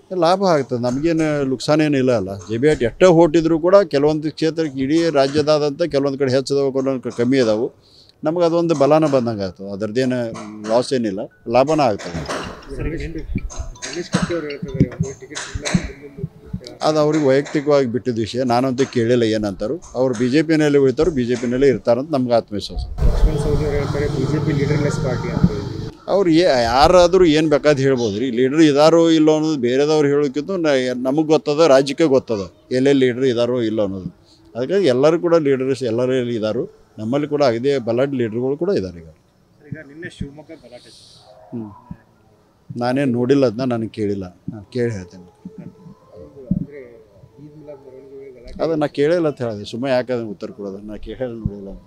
ಲಾಭ ಆಗ್ತದೆ ನಮಗೇನು ನುಕ್ಸಾನ ಏನಿಲ್ಲ ಅಲ್ಲ ಜೆ ಬಿ ಆಟ್ ಎಷ್ಟೇ ಹೊಟ್ಟಿದ್ರು ಕೂಡ ಕೆಲವೊಂದು ಕ್ಷೇತ್ರಕ್ಕೆ ಇಡೀ ರಾಜ್ಯದಾದಂಥ ಕೆಲವೊಂದು ಕಡೆ ಹೆಚ್ಚಿದಾವೆ ಕೆಲವೊಂದು ಕಡೆ ಕಮ್ಮಿ ಅದಾವು ನಮ್ಗೆ ಅದೊಂದು ಬಲಾನ ಬಂದಂಗೆ ಆಗ್ತದೆ ಅದರದ್ದೇನು ಲಾಸ್ ಏನಿಲ್ಲ ಲಾಭನ ಆಗ್ತದೆ ರಮೇಶ್ ಕತ್ತಿ ಅವರು ಹೇಳ್ತಿದ್ದಾರೆ ಒಂದು ಟಿಕೆಟ್ ಇಲ್ಲ ಮುಂದೊಂದು ಅದು ಅವ್ರಿಗೆ ವೈಯಕ್ತಿಕವಾಗಿ ಬಿಟ್ಟಿದ್ದ ವಿಷಯ ನಾನಂತೂ ಕೇಳಿಲ್ಲ ಏನಂತಾರು ಅವ್ರು ಬಿ ಜೆ ಪಿನಲ್ಲಿ ಉಳಿತಾರೋ ಬಿ ಜೆ ಪಿನಲ್ಲೇ ಇರ್ತಾರಂತ ನಮ್ಗೆ ಆತ್ಮವಿಶ್ವಾಸ ಲಕ್ಷ್ಮಣ್ ಸವದಿ ಅವರು ಹೇಳ್ತಾರೆ ಬಿಜೆಪಿ ಲೀಡರ್ಲೆಸ್ ಪಾರ್ಟಿ ಅಂತ ಹೇಳಿ ಅವ್ರು ಏ ಯಾರಾದರೂ ಏನು ಬೇಕಾದ್ ಹೇಳ್ಬೋದು ರೀ ಲೀಡ್ರ್ ಇದಾರೋ ಇಲ್ಲೋ ಅನ್ನೋದು ಬೇರೆದವ್ರು ಹೇಳೋಕ್ಕಿಂತ ನಮಗೆ ಗೊತ್ತದ ರಾಜ್ಯಕ್ಕೆ ಗೊತ್ತದ ಎಲ್ಲೆಲ್ಲಿ ಲೀಡ್ರ್ ಇದಾರೋ ಇಲ್ಲೋ ಅನ್ನೋದು ಅದಕ್ಕಾಗಿ ಎಲ್ಲರೂ ಕೂಡ ಲೀಡರ್ಸ್ ಎಲ್ಲರೂ ಇದ್ದಾರೋ ನಮ್ಮಲ್ಲಿ ಕೂಡ ಅದೇ ಬಲಾಢ್ಯ ಲೀಡ್ರ್ಗಳು ಕೂಡ ಇದ್ದಾರೆ ಈಗ ಈಗ ನಿನ್ನೆ ಶಿವಮೊಗ್ಗ ಗಲಾಟೆ ಹ್ಞೂ ನಾನೇನು ನೋಡಿಲ್ಲ ಅದನ್ನ ನನಗೆ ಕೇಳಿಲ್ಲ ನಾನು ಕೇಳಿ ಹೇಳ್ತೇನೆ ಅಂದ್ರೆ ಈದ್ ಮಿಲಾದ್ ಮೆರವಣಿಗೆ ಗಲಾಟೆ ಅದು ನಾ ಕೇಳಿಲ್ಲ ಅಂತ ಹೇಳಿದೆ ಸುಮ್ಮನೆ ಯಾಕೆ ಅದನ್ನ ಉತ್ತರ ಕೊಡೋದು ನಾ ಕೇಳಿ ನೋಡಿಲ್ಲ ಅಂತ.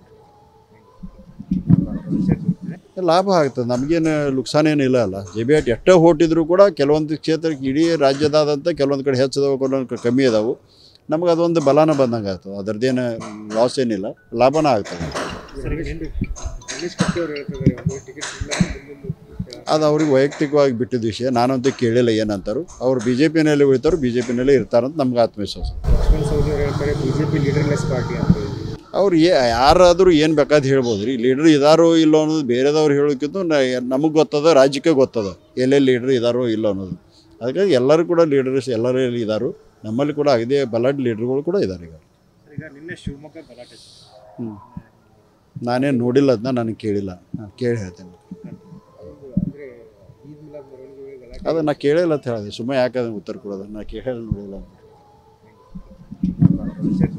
ಲಾಭ ಆಗ್ತದೆ ನಮಗೇನು ನುಕ್ಸಾನ ಏನಿಲ್ಲ ಅಲ್ಲ ಜೆ ಬಿ ಆಟ್ ಎಷ್ಟೇ ಹೊಟ್ಟಿದ್ರು ಕೂಡ ಕೆಲವೊಂದು ಕ್ಷೇತ್ರಕ್ಕೆ ಇಡೀ ರಾಜ್ಯದಾದಂಥ ಕೆಲವೊಂದು ಕಡೆ ಹೆಚ್ಚಿದಾವೆ ಕೆಲವೊಂದು ಕಡೆ ಕಮ್ಮಿ ಅದಾವು ನಮ್ಗೆ ಅದೊಂದು ಬಲಾನ ಬಂದಂಗೆ ಆಗ್ತದೆ ಅದರದ್ದೇನು ಲಾಸ್ ಏನಿಲ್ಲ ಲಾಭನ ಆಗ್ತದೆ ರಮೇಶ್ ಕತ್ತಿ ಅವರು ಹೇಳ್ತಿದ್ದಾರೆ ಒಂದು ಟಿಕೆಟ್ ಇಲ್ಲ ಮುಂದೊಂದು ಅದು ಅವ್ರಿಗೆ ವೈಯಕ್ತಿಕವಾಗಿ ಬಿಟ್ಟಿದ್ದ ವಿಷಯ ನಾನಂತೂ ಕೇಳಿಲ್ಲ ಏನಂತಾರು ಅವ್ರು ಬಿ ಜೆ ಪಿನಲ್ಲಿ ಉಳಿತಾರೋ ಬಿ ಜೆ ಪಿನಲ್ಲೇ ಇರ್ತಾರಂತ ನಮ್ಗೆ ಆತ್ಮವಿಶ್ವಾಸ ಲಕ್ಷ್ಮಣ್ ಸವದಿ ಅವರು ಹೇಳ್ತಾರೆ ಬಿಜೆಪಿ ಲೀಡರ್ಲೆಸ್ ಪಾರ್ಟಿ ಅಂತ ಹೇಳಿ ಅವ್ರು ಏ ಯಾರಾದರೂ ಏನು ಬೇಕಾದ್ ಹೇಳ್ಬೋದು ರೀ ಲೀಡ್ರ್ ಇದಾರೋ ಇಲ್ಲೋ ಅನ್ನೋದು ಬೇರೆದವ್ರು ಹೇಳೋಕ್ಕಿಂತ ನಮಗೆ ಗೊತ್ತದ ರಾಜ್ಯಕ್ಕೆ ಗೊತ್ತದ ಎಲ್ಲೆಲ್ಲಿ ಲೀಡ್ರ್ ಇದಾರೋ ಇಲ್ಲೋ ಅನ್ನೋದು ಅದಕ್ಕಾಗಿ ಎಲ್ಲರೂ ಕೂಡ ಲೀಡರ್ಸ್ ಎಲ್ಲರೂ ಇದ್ದಾರೋ ನಮ್ಮಲ್ಲಿ ಕೂಡ ಅದೇ ಬಲಾಢ್ಯ ಲೀಡ್ರ್ಗಳು ಕೂಡ ಇದ್ದಾರೆ ಈಗ ಈಗ ನಿನ್ನೆ ಶಿವಮೊಗ್ಗ ಗಲಾಟೆ ಹ್ಞೂ ನಾನೇನು ನೋಡಿಲ್ಲ ಅದನ್ನ ನನಗೆ ಕೇಳಿಲ್ಲ ನಾನು ಕೇಳಿ ಹೇಳ್ತೇನೆ ಅಂದ್ರೆ ಈದ್ ಮಿಲಾದ್ ಮೆರವಣಿಗೆ ಗಲಾಟೆ ಅದು ನಾ ಕೇಳಿಲ್ಲ ಅಂತ ಹೇಳಿದೆ ಸುಮ್ಮನೆ ಯಾಕೆ ಅದನ್ನ ಉತ್ತರ ಕೊಡೋದು ನಾ ಕೇಳಿ ನೋಡಿಲ್ಲ ಅಂತ ವಿಷಯ